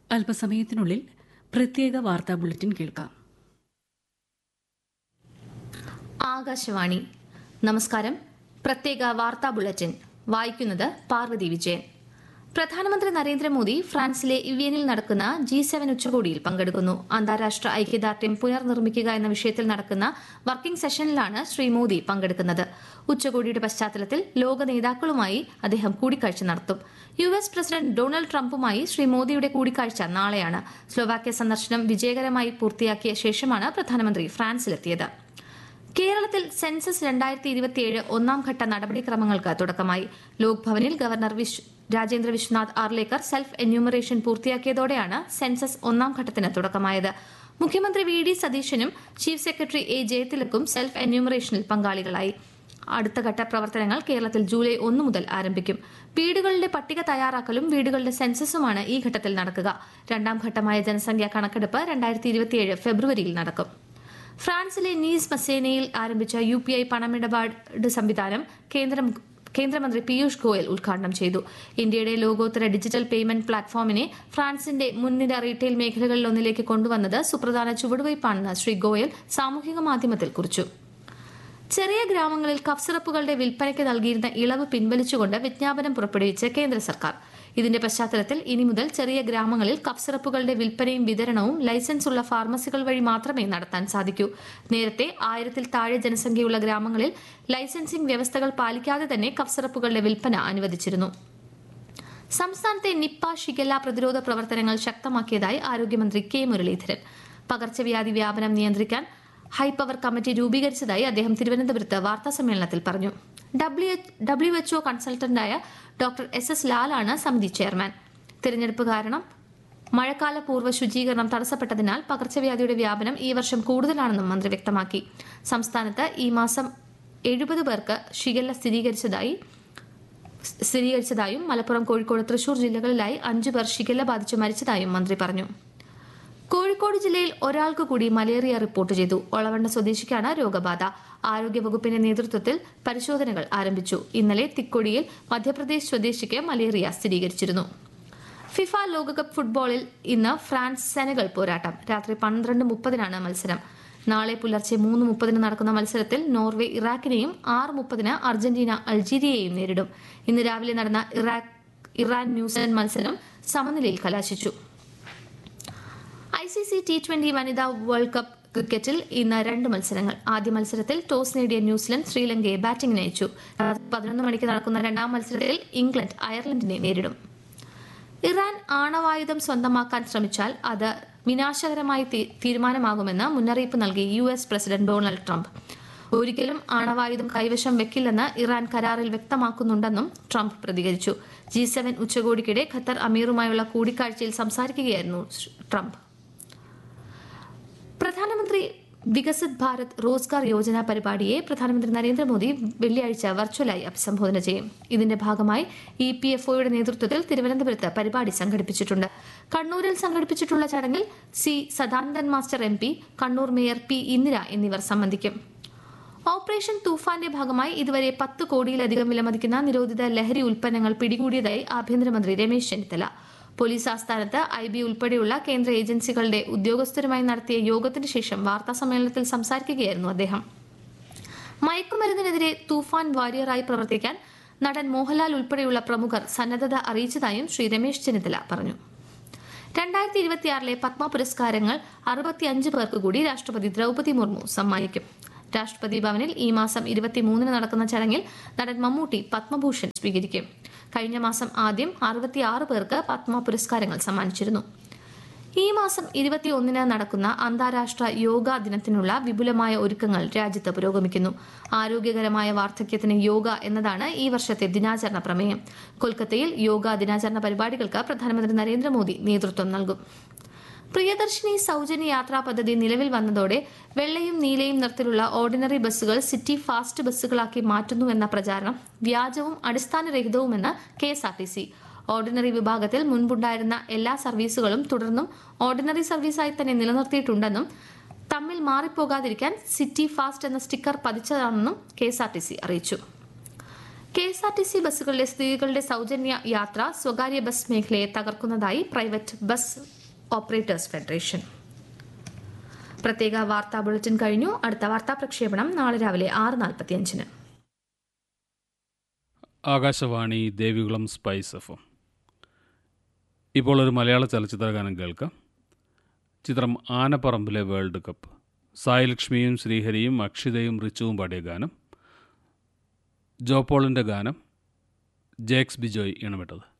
അല്പസമയത്തിനുള്ളിൽ പ്രത്യേക വാർത്താ ബുള്ളറ്റിൻ കേൾക്കാം ആകാശവാണി നമസ്കാരം പ്രത്യേക വാർത്താ ബുള്ളറ്റിൻ വായിക്കുന്നത് പാർവതി വിജയൻ പ്രധാനമന്ത്രി നരേന്ദ്രമോദി ഫ്രാൻസിലെ ഇവിയനിൽ നടക്കുന്ന ജി സെവൻ ഉച്ചകോടിയിൽ പങ്കെടുക്കുന്നു അന്താരാഷ്ട്ര ഐക്യദാർഢ്യം പുനർനിർമ്മിക്കുക എന്ന വിഷയത്തിൽ നടക്കുന്ന വർക്കിംഗ് സെഷനിലാണ് ശ്രീ മോദി പങ്കെടുക്കുന്നത് ഉച്ചകോടിയുടെ പശ്ചാത്തലത്തിൽ ലോക നേതാക്കളുമായി അദ്ദേഹം കൂടിക്കാഴ്ച നടത്തും യു എസ് പ്രസിഡന്റ് ഡൊണാൾഡ് ട്രംപുമായി ശ്രീ മോദിയുടെ കൂടിക്കാഴ്ച നാളെയാണ് സ്ലോവാക്യ സന്ദർശനം വിജയകരമായി പൂർത്തിയാക്കിയ ശേഷമാണ് പ്രധാനമന്ത്രി ഫ്രാൻസിലെത്തിയത് കേരളത്തിൽ സെൻസസ് രണ്ടായിരത്തി ഇരുപത്തിയേഴ് ഒന്നാം ഘട്ട നടപടിക്രമങ്ങൾക്ക് തുടക്കമായി ലോക്ഭവനിൽ ഗവർണർ വിശ് രാജേന്ദ്ര വിശ്വനാഥ് ആർലേക്കർ സെൽഫ് എന്യൂമറേഷൻ പൂർത്തിയാക്കിയതോടെയാണ് സെൻസസ് ഒന്നാം ഘട്ടത്തിന് തുടക്കമായത് മുഖ്യമന്ത്രി വി ഡി സതീശനും ചീഫ് സെക്രട്ടറി എ ജയതിലക്കും സെൽഫ് എന്യൂമറേഷനിൽ പങ്കാളികളായി അടുത്ത ഘട്ട പ്രവർത്തനങ്ങൾ കേരളത്തിൽ ജൂലൈ ഒന്ന് മുതൽ ആരംഭിക്കും വീടുകളുടെ പട്ടിക തയ്യാറാക്കലും വീടുകളുടെ സെൻസസുമാണ് ഈ ഘട്ടത്തിൽ നടക്കുക രണ്ടാം ഘട്ടമായ ജനസംഖ്യാ കണക്കെടുപ്പ് രണ്ടായിരത്തി ഇരുപത്തിയേഴ് ഫെബ്രുവരിയിൽ നടക്കും ഫ്രാൻസിലെ നീസ് മസേനയിൽ ആരംഭിച്ച യു പി ഐ പണമിടപാട് സംവിധാനം കേന്ദ്രം കേന്ദ്രമന്ത്രി പീയൂഷ് ഗോയൽ ഉദ്ഘാടനം ചെയ്തു ഇന്ത്യയുടെ ലോകോത്തര ഡിജിറ്റൽ പേയ്മെന്റ് പ്ലാറ്റ്ഫോമിനെ ഫ്രാൻസിന്റെ മുൻനിര റീറ്റെയിൽ മേഖലകളിൽ ഒന്നിലേക്ക് കൊണ്ടുവന്നത് സുപ്രധാന ചുവടുവയ്പാണെന്ന് ശ്രീ ഗോയൽ സാമൂഹിക മാധ്യമത്തിൽ കുറിച്ചു ചെറിയ ഗ്രാമങ്ങളിൽ കഫ് സിറപ്പുകളുടെ വിൽപ്പനയ്ക്ക് നൽകിയിരുന്ന ഇളവ് പിൻവലിച്ചുകൊണ്ട് വിജ്ഞാപനം പുറപ്പെടുവിച്ച് കേന്ദ്ര സർക്കാർ ഇതിന്റെ പശ്ചാത്തലത്തിൽ ഇനി മുതൽ ചെറിയ ഗ്രാമങ്ങളിൽ കഫ് സിറപ്പുകളുടെ വിൽപ്പനയും വിതരണവും ലൈസൻസ് ഉള്ള ഫാർമസികൾ വഴി മാത്രമേ നടത്താൻ സാധിക്കൂ നേരത്തെ ആയിരത്തിൽ താഴെ ജനസംഖ്യയുള്ള ഗ്രാമങ്ങളിൽ ലൈസൻസിംഗ് വ്യവസ്ഥകൾ പാലിക്കാതെ തന്നെ കഫ് സിറപ്പുകളുടെ വിൽപ്പന അനുവദിച്ചിരുന്നു സംസ്ഥാനത്തെ നിപ്പ ഷിഗല്ല പ്രതിരോധ പ്രവർത്തനങ്ങൾ ശക്തമാക്കിയതായി ആരോഗ്യമന്ത്രി കെ മുരളീധരൻ പകർച്ചവ്യാധി വ്യാപനം നിയന്ത്രിക്കാൻ ഹൈപവർ കമ്മിറ്റി രൂപീകരിച്ചതായി അദ്ദേഹം തിരുവനന്തപുരത്ത് വാർത്താസമ്മേളനത്തിൽ പറഞ്ഞു ഡബ്ല്യു എച്ച്ഒ കൺസൾട്ടന്റായ ഡോക്ടർ എസ് എസ് ലാലാണ് സമിതി ചെയർമാൻ തിരഞ്ഞെടുപ്പ് കാരണം മഴക്കാല പൂർവ്വ ശുചീകരണം തടസ്സപ്പെട്ടതിനാൽ പകർച്ചവ്യാധിയുടെ വ്യാപനം ഈ വർഷം കൂടുതലാണെന്നും മന്ത്രി വ്യക്തമാക്കി സംസ്ഥാനത്ത് ഈ മാസം എഴുപത് പേർക്ക് ഷിഗല്ല സ്ഥിരീകരിച്ചതായി സ്ഥിരീകരിച്ചതായും മലപ്പുറം കോഴിക്കോട് തൃശൂർ ജില്ലകളിലായി അഞ്ചു പേർ ഷിഗല്ല ബാധിച്ച് മരിച്ചതായും മന്ത്രി പറഞ്ഞു കോഴിക്കോട് ജില്ലയിൽ ഒരാൾക്ക് കൂടി മലേറിയ റിപ്പോർട്ട് ചെയ്തു ഒളവണ്ണ സ്വദേശിക്കാണ് രോഗബാധ ആരോഗ്യവകുപ്പിന്റെ നേതൃത്വത്തിൽ പരിശോധനകൾ ആരംഭിച്ചു ഇന്നലെ തിക്കൊടിയിൽ മധ്യപ്രദേശ് സ്വദേശിക്ക് മലേറിയ സ്ഥിരീകരിച്ചിരുന്നു ഫിഫ ലോകകപ്പ് ഫുട്ബോളിൽ ഇന്ന് ഫ്രാൻസ് സെനഗൽ പോരാട്ടം രാത്രി പന്ത്രണ്ട് മുപ്പതിനാണ് മത്സരം നാളെ പുലർച്ചെ മൂന്ന് മുപ്പതിന് നടക്കുന്ന മത്സരത്തിൽ നോർവേ ഇറാഖിനെയും ആറ് മുപ്പതിന് അർജന്റീന അൾജീരിയയെയും നേരിടും ഇന്ന് രാവിലെ നടന്ന ഇറാഖ് ഇറാൻ ന്യൂസിലൻഡ് മത്സരം സമനിലയിൽ കലാശിച്ചു I C C T twenty വനിതാ വേൾഡ് കപ്പ് ക്രിക്കറ്റിൽ ഇന്ന് രണ്ട് മത്സരങ്ങൾ ആദ്യ മത്സരത്തിൽ ടോസ് നേടിയ ന്യൂസിലൻഡ് ശ്രീലങ്കയെ ബാറ്റിംഗിന് അയച്ചു പതിനൊന്ന് മണിക്ക് നടക്കുന്ന രണ്ടാം മത്സരത്തിൽ ഇംഗ്ലണ്ട് അയർലൻഡിനെ നേരിടും ഇറാൻ ആണവായുധം സ്വന്തമാക്കാൻ ശ്രമിച്ചാൽ അത് വിനാശകരമായ തീരുമാനമാകുമെന്ന് മുന്നറിയിപ്പ് നൽകി U S president Donald Trump ഒരിക്കലും ആണവായുധം കൈവശം വെക്കില്ലെന്ന് ഇറാൻ കരാറിൽ വ്യക്തമാക്കുന്നുണ്ടെന്നും ട്രംപ് പ്രതികരിച്ചു ജി സെവൻ ഉച്ചകോടിക്കിടെ ഖത്തർ അമീറുമായുള്ള കൂടിക്കാഴ്ചയിൽ സംസാരിക്കുകയായിരുന്നു ട്രംപ് പ്രധാനമന്ത്രി വികസിത് ഭാരത് റോസ്ഗാർ യോജന പരിപാടിയെ പ്രധാനമന്ത്രി നരേന്ദ്രമോദി വെള്ളിയാഴ്ച വെർച്വലായി അഭിസംബോധന ചെയ്യും ഇതിന്റെ ഭാഗമായി ഇ പി എഫ് ഒയുടെ നേതൃത്വത്തിൽ തിരുവനന്തപുരത്ത് പരിപാടി സംഘടിപ്പിച്ചിട്ടുണ്ട് കണ്ണൂരിൽ സംഘടിപ്പിച്ചിട്ടുള്ള ചടങ്ങിൽ C Sadanandan master M P Kannur mayor P Indira എന്നിവർ സംബന്ധിക്കും ഓപ്പറേഷൻ തൂഫാന്റെ ഭാഗമായി ഇതുവരെ പത്ത് കോടിയിലധികം വിലമതിക്കുന്ന നിരോധിത ലഹരി ഉൽപ്പന്നങ്ങൾ പിടികൂടിയതായി ആഭ്യന്തരമന്ത്രി രമേശ് ചെന്നിത്തല പോലീസ് ആസ്ഥാനത്ത് ഐ ബി ഉൾപ്പെടെയുള്ള കേന്ദ്ര ഏജൻസികളുടെ ഉദ്യോഗസ്ഥരുമായി നടത്തിയ യോഗത്തിന് ശേഷം വാർത്താ സമ്മേളനത്തിൽ സംസാരിക്കുകയായിരുന്നു അദ്ദേഹം മയക്കുമരുന്നിനെതിരെ തൂഫാൻ വാരിയറായി പ്രവർത്തിക്കാൻ നടൻ മോഹൻലാൽ ഉൾപ്പെടെയുള്ള പ്രമുഖർ സന്നദ്ധത അറിയിച്ചതായും ശ്രീ രമേശ് ചെന്നിത്തല പറഞ്ഞു രണ്ടായിരത്തി ഇരുപത്തിയാറിലെ പത്മ പുരസ്കാരങ്ങൾ അറുപത്തിയഞ്ച് പേർക്ക് കൂടി രാഷ്ട്രപതി ദ്രൗപതി മുർമു സമ്മാനിക്കും രാഷ്ട്രപതി ഭവനിൽ ഈ മാസം ഇരുപത്തിമൂന്നിന് നടക്കുന്ന ചടങ്ങിൽ നടൻ മമ്മൂട്ടി പത്മഭൂഷൺ സ്വീകരിക്കും കഴിഞ്ഞ മാസം ആദ്യം അറുപത്തിയാറ് പേർക്ക് പത്മ പുരസ്കാരങ്ങൾ സമ്മാനിച്ചിരുന്നു ഈ മാസം ഇരുപത്തിയൊന്നിന് നടക്കുന്ന അന്താരാഷ്ട്ര യോഗാ ദിനത്തിനുള്ള വിപുലമായ ഒരുക്കങ്ങൾ രാജ്യത്ത് പുരോഗമിക്കുന്നു ആരോഗ്യകരമായ വാർദ്ധക്യത്തിന് യോഗ എന്നതാണ് ഈ വർഷത്തെ ദിനാചരണ പ്രമേയം കൊൽക്കത്തയിൽ യോഗാ ദിനാചരണ പരിപാടികൾക്ക് പ്രധാനമന്ത്രി നരേന്ദ്രമോദി നേതൃത്വം നൽകും പ്രിയദർശിനി സൗജന്യ യാത്രാ പദ്ധതി നിലവിൽ വന്നതോടെ വെള്ളയും നീലയും നിറത്തിലുള്ള ഓർഡിനറി ബസ്സുകൾ സിറ്റി ഫാസ്റ്റ് ബസ്സുകളാക്കി മാറ്റുന്നുവെന്ന പ്രചാരണം വ്യാജവും അടിസ്ഥാനരഹിതവുമെന്ന് K S R T C ordinary വിഭാഗത്തിൽ മുൻപുണ്ടായിരുന്ന എല്ലാ സർവീസുകളും തുടർന്നും ഓർഡിനറി സർവീസായി തന്നെ നിലനിർത്തിയിട്ടുണ്ടെന്നും തമ്മിൽ മാറിപ്പോകാതിരിക്കാൻ സിറ്റി ഫാസ്റ്റ് എന്ന സ്റ്റിക്കർ പതിച്ചതാണെന്നും K S R T C അറിയിച്ചു K S R T C ബസ്സുകളിലെ സ്ത്രീകളുടെ സൗജന്യ യാത്ര സ്വകാര്യ ബസ് മേഖലയെ തകർക്കുന്നതായി പ്രൈവറ്റ് ബസ് ഓപ്പറേറ്റേഴ്സ് ഫെഡറേഷൻ പ്രത്യേക വാർത്താ ബുള്ളറ്റിൻ കഴിഞ്ഞു അടുത്ത വാർത്താ പ്രക്ഷേപണം നാളെ രാവിലെ ആറ് നാൽപ്പത്തിയഞ്ചിന് ആകാശവാണി ദേവികുളം സ്പൈസ് എഫ് ഇപ്പോൾ ഒരു മലയാള ചലച്ചിത്ര ഗാനം കേൾക്കാം ചിത്രം ആനപ്പറമ്പിലെ വേൾഡ് കപ്പ് സായി ലക്ഷ്മിയും ശ്രീഹരിയും അക്ഷിതയും റിച്ചുവും പാടിയ ഗാനം ജോപോളിൻ്റെ ഗാനം ജേക്സ് ബിജോയ് ഇണമിട്ടത്